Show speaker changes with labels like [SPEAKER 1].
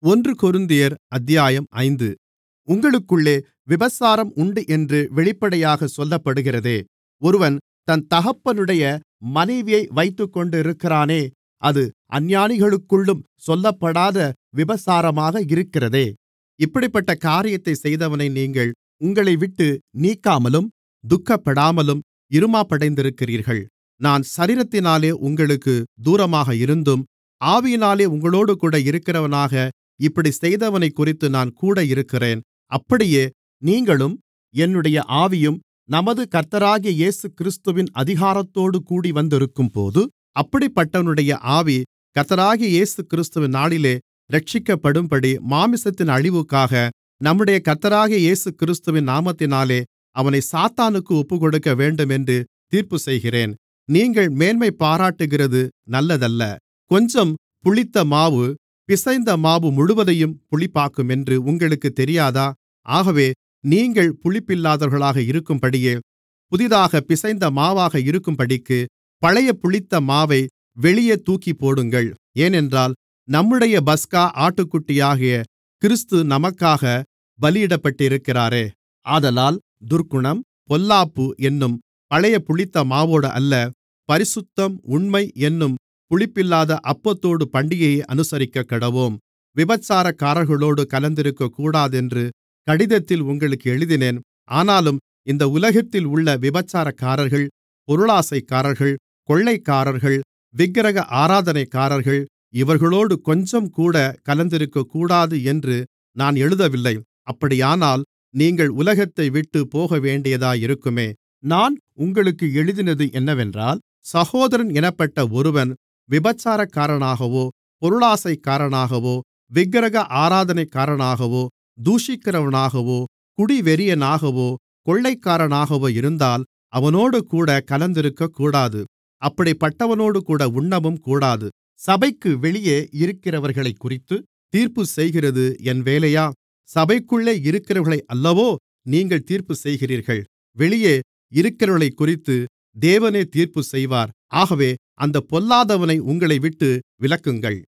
[SPEAKER 1] ஒன்று கொரிந்தியர் அத்தியாயம் ஐந்து உங்களுக்குள்ளே விபசாரம் உண்டு என்று வெளிப்படையாகச் சொல்லப்படுகிறதே ஒருவன் தன் தகப்பனுடைய மனைவியை வைத்துக்கொண்டிருக்கிறானே அது அஞ்ஞானிகளுக்குள்ளும் சொல்லப்படாத விபசாரமாக இருக்கிறதே இப்படிப்பட்ட காரியத்தைச் செய்தவனை நீங்கள் உங்களைவிட்டு நீக்காமலும் துக்கப்படாமலும் இறுமாப்படைந்திருக்கிறீர்கள் நான் சரீரத்தினாலே உங்களுக்குத் தூரமாக இருந்தும் ஆவியினாலே உங்களோடுகூட இருக்கிறவனாக இப்படிச் செய்தவனைக்குறித்து நான் கூட இருக்கிறேன் அப்படியே நீங்களும் என்னுடைய ஆவியும் நமது கர்த்தராகிய இயேசுகிறிஸ்துவின் அதிகாரத்தோடு கூடிவந்திருக்கும்போது அப்படிப்பட்டவனுடைய ஆவி கர்த்தராகிய இயேசுகிறிஸ்துவின் நாளிலே இரட்சிக்கப்படும்படி மாம்சத்தின் அழிவுக்காக நம்முடைய கர்த்தராகிய இயேசுகிறிஸ்துவின் நாமத்தினாலே அவனைச் சாத்தானுக்கு ஒப்புக்கொடுக்கவேண்டுமென்று தீர்ப்புச்செய்கிறேன் நீங்கள் மேன்மைபாராட்டுகிறது நல்லதல்ல கொஞ்சம் புளித்த மாவு பிசைந்த மாவு முழுவதையும் புளிப்பாக்குமென்று உங்களுக்குத் தெரியாதா ஆகவே நீங்கள் புளிப்பில்லாதவர்களாக இருக்கும்படியே புதிதாகப் பிசைந்த மாவாக இருக்கும்படிக்கு பழைய புளித்த மாவை வெளியே தூக்கிப்போடுங்கள் ஏனென்றால் நம்முடைய பஸ்கா ஆட்டுக்குட்டியாகிய கிறிஸ்து நமக்காகப் பலியிடப்பட்டிருக்கிறாரே ஆதலால் துர்க்குணம் பொல்லாப்பு என்னும் பழைய புளித்த மாவோடு அல்ல பரிசுத்தம் உண்மை என்னும் புளிப்பில்லாத அப்பத்தோடு பண்டிகையை அனுசரிக்கக்கடவோம் விபசாரக்காரர்களோடு கலந்திருக்கக்கூடாதென்று கடிதத்தில் உங்களுக்கு எழுதினேன் ஆனாலும் இந்த உலகத்தில் உள்ள விபசாரக்காரர்கள் பொருளாசைக்காரர்கள் கொள்ளைக்காரர்கள் விக்கிரக ஆராதனைக்காரர்கள் இவர்களோடு கொஞ்சம்கூட கலந்திருக்கக்கூடாது என்று நான் எழுதவில்லை அப்படியானால் நீங்கள் உலகத்தைவிட்டுப் போகவேண்டியதாயிருக்குமே நான் உங்களுக்கு எழுதினது என்னவென்றால் சகோதரன் எனப்பட்ட ஒருவன் விபசாரக்காரனாகவோ பொருளாசைக்காரனாகவோ விக்கிரக ஆராதனைக்காரனாகவோ தூஷிக்கிறவனாகவோ குடிவெறியனாகவோ கொள்ளைக்காரனாகவோ இருந்தால் அவனோடுகூட கலந்திருக்கக்கூடாது அப்படிப்பட்டவனோடுகூட உண்ணவும் கூடாது சபைக்கு வெளியே இருக்கிறவர்களைக்குறித்து தீர்ப்புச்செய்கிறது என் வேலையா சபைக்குள்ளே இருக்கிறவர்களை அல்லவோ நீங்கள் தீர்ப்புச்செய்கிறீர்கள் வெளியே இருக்கிறவர்களைக்குறித்து தேவனே தீர்ப்புச்செய்வார் ஆகவே அந்தப் பொல்லாதவனை உங்களைவிட்டு விலக்குங்கள்